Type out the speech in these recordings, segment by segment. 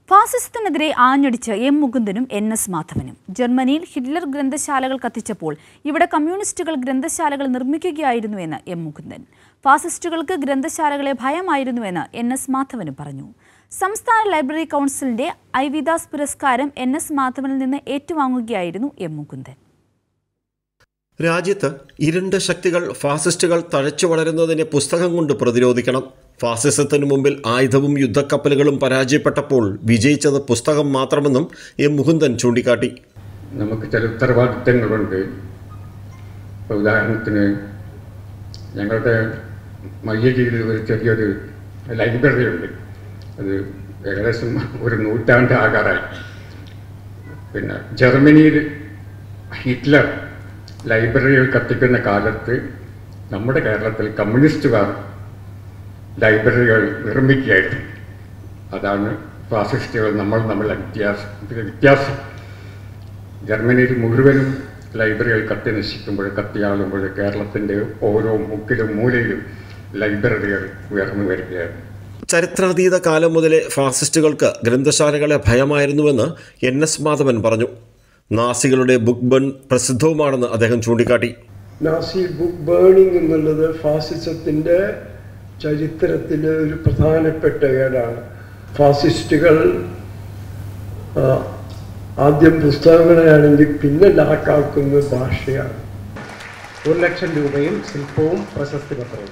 ഫാസിസത്തിനെതിരെ ആഞ്ഞടിച്ച് എം മുകുന്ദനും N S മാധവനും ജർമ്മനിയിൽ ഹിറ്റ്ലർ ഗ്രന്ഥശാലകൾ കത്തിച്ചപ്പോൾ ഇവിടെ കമ്മ്യൂണിസ്റ്റുകൾ ഗ്രന്ഥശാലകൾ നിർമ്മിക്കുകയായിരുന്നുവെന്ന് എം മുകുന്ദൻ ഫാസിസ്റ്റുകൾക്ക് ഗ്രന്ഥശാലകളെ ഭയമായിരുന്നുവെന്ന് എൻ എസ് മാധവനും പറഞ്ഞു സംസ്ഥാന ലൈബ്രറി കൗൺസിലിന്റെ ഐവിദാസ് പുരസ്കാരം എൻ എസ് മാധവനിൽ നിന്ന് ഏറ്റുവാങ്ങുകയായിരുന്നു എം മുകുന്ദൻ രാജ്യത്ത് ഇരുണ്ട ശക്തികൾ ഫാസിസ്റ്റുകൾ തഴച്ചു വളരുന്നതിനെ പുസ്തകം കൊണ്ട് പ്രതിരോധിക്കണം ഫാസിസത്തിനു മുമ്പിൽ ആയുധവും യുദ്ധക്കപ്പലുകളും പരാജയപ്പെട്ടപ്പോൾ വിജയിച്ചത് പുസ്തകം മാത്രമെന്നും എം മുകുന്ദൻ ചൂണ്ടിക്കാട്ടി നമുക്ക് ചില ഉത്തരവാദിത്തങ്ങളുണ്ട് ഇപ്പോൾ ഉദാഹരണത്തിന് ഞങ്ങളുടെ മയ്യടിയിൽ ഒരു ചെറിയൊരു ലൈബ്രറി ഉണ്ട് അത് ഏകദേശം ഒരു നൂറ്റാണ്ട് ആകാറായി പിന്നെ ജർമ്മനിയിൽ ഹിറ്റ്ലർ ലൈബ്രറികൾ കത്തിക്കുന്ന കാലത്ത് നമ്മുടെ കേരളത്തിൽ കമ്മ്യൂണിസ്റ്റുകാർ ലൈബ്രറികൾ നിർമ്മിക്കുകയായിരുന്നു അതാണ് ഫാസിസ്റ്റുകൾ നമ്മൾ തമ്മിലുള്ള വ്യത്യാസം വ്യത്യാസം ജർമ്മനിയിൽ മുഴുവനും ലൈബ്രറികൾ കത്തി നശിക്കുമ്പോൾ കത്തിയാളുമ്പോൾ കേരളത്തിൻ്റെ ഓരോ മുക്കിലും മൂലയിലും ലൈബ്രറികൾ ഉയർന്നു വരികയാണ് ചരിത്രാതീത കാലം മുതലേ ഫാസിസ്റ്റുകൾക്ക് ഗ്രന്ഥശാലകളെ ഭയമായിരുന്നുവെന്ന് എൻ എസ് മാധവൻ പറഞ്ഞു നാസികളുടെ ബുക്ക് ബൺ പ്രസിദ്ധവുമാണെന്ന് അദ്ദേഹം ചൂണ്ടിക്കാട്ടി നാസി ബുക്ക് ബേണിംഗ് എന്നുള്ളത് ഫാസിസത്തിൻ്റെ ചരിത്രത്തിലെ ഒരു പ്രധാനപ്പെട്ട ഏടാണ് ഫാസിസ്റ്റുകൾ ആ, ആദ്യം പുസ്തകങ്ങളെയാണെങ്കിൽ പിന്നെ ലാക്കാക്കുന്ന ഭാഷയാണ് ഒരു ലക്ഷം രൂപയും ശില്പവും പ്രശസ്തി പത്രവും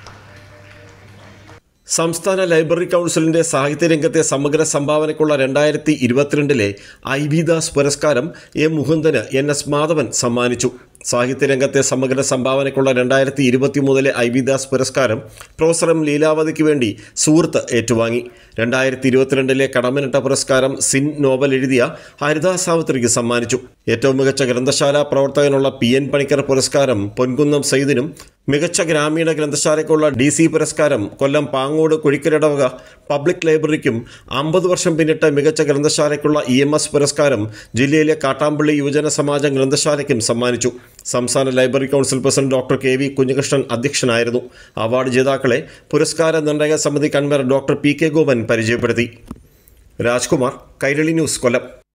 സംസ്ഥാന ലൈബ്രറി കൗൺസിലിന്റെ സാഹിത്യരംഗത്തെ സമഗ്ര സംഭാവനയ്ക്കുള്ള രണ്ടായിരത്തി ഇരുപത്തിരണ്ടിലെ ഐ വി ദാസ് പുരസ്കാരം എം മുകുന്ദന് എൻ എസ് മാധവൻ സമ്മാനിച്ചു സാഹിത്യരംഗത്തെ സമഗ്ര സംഭാവനയ്ക്കുള്ള രണ്ടായിരത്തി ഇരുപത്തി മൂന്നിലെ ഐ വി ദാസ് പുരസ്കാരം പ്രൊഫസർ എം ലീലാവതിക്ക് വേണ്ടി സുഹൃത്ത് ഏറ്റുവാങ്ങി രണ്ടായിരത്തി ഇരുപത്തിരണ്ടിലെ കടമനിട്ട പുരസ്കാരം സിൻ നോവൽ എഴുതിയ ഹരിദാസ് സാവിത്രിക്ക് സമ്മാനിച്ചു ഏറ്റവും മികച്ച ഗ്രന്ഥശാല പ്രവർത്തകനുള്ള പി എൻ പണിക്കർ പുരസ്കാരം പൊൻകുന്നം സൈദിനും മികച്ച ഗ്രാമീണ ഗ്രന്ഥശാലയ്ക്കുള്ള ഡി സി പുരസ്കാരം കൊല്ലം പാങ്ങോട് കുഴിക്കലിടവക പബ്ലിക് ലൈബ്രറിക്കും അമ്പത് വർഷം പിന്നിട്ട് മികച്ച ഗ്രന്ഥശാലയ്ക്കുള്ള ഇ എം എസ് പുരസ്കാരം ജില്ലയിലെ കാട്ടാമ്പള്ളി യുവജന സമാജം ഗ്രന്ഥശാലയ്ക്കും സമ്മാനിച്ചു സംസ്ഥാന library council president doctor K V Kunjakrishnan അധ്യക്ഷനായിരുന്നു അവാർഡ് ജേതാക്കളെ പുരസ്കാര നിർണയ സമിതി convener doctor P K Gopan പരിചയപ്പെടുത്തി രാജ്കുമാർ കൈരളി ന്യൂസ് കൊല്ലം